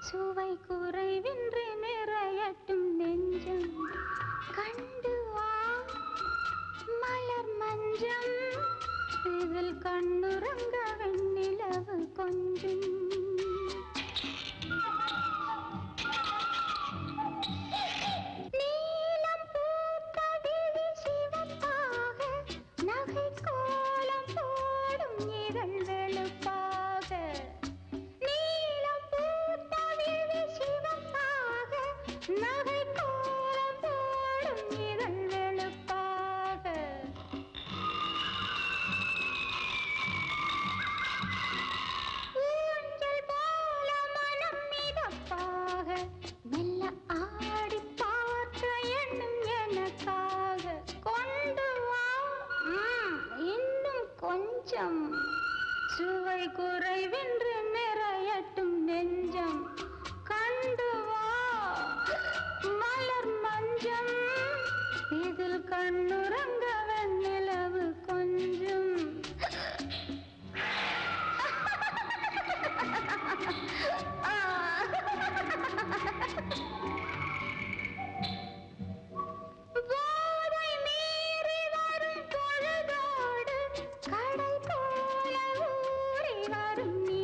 சுவை குறைவின்றி நிறையட்டும் நெஞ்சம் கண்டு வா மலர் மஞ்சம் இதில் கண்ணுறங்க வெண்ணிலவு கொஞ்சம் நீலம் பூத்த விழி சிவப்பாக நகை கோலம் போடும் இதழ் வெளுப்பாக நீலம் பூத்த விழி சிவப்பாக நகை கோலம் போடும் இதழ் வெளுப்பாக ஊஞ்சல் போல மனம் மிதப்பாக மெல்ல ஆடி பார்க்க எண்ணும் எனக்காக கொண்டு வா ம், இன்னும் கொஞ்சம் சுவை குறைவின்றி நிறையட்டும் நெஞ்சம் கண்டு வா மலர் மஞ்சம் இதில் கண்ணுறங்க வெண்ணிலவு கொஞ்சம் போதை மீறி வரும் பொழுதோடு கடல் போல ஊறி வரும் நீ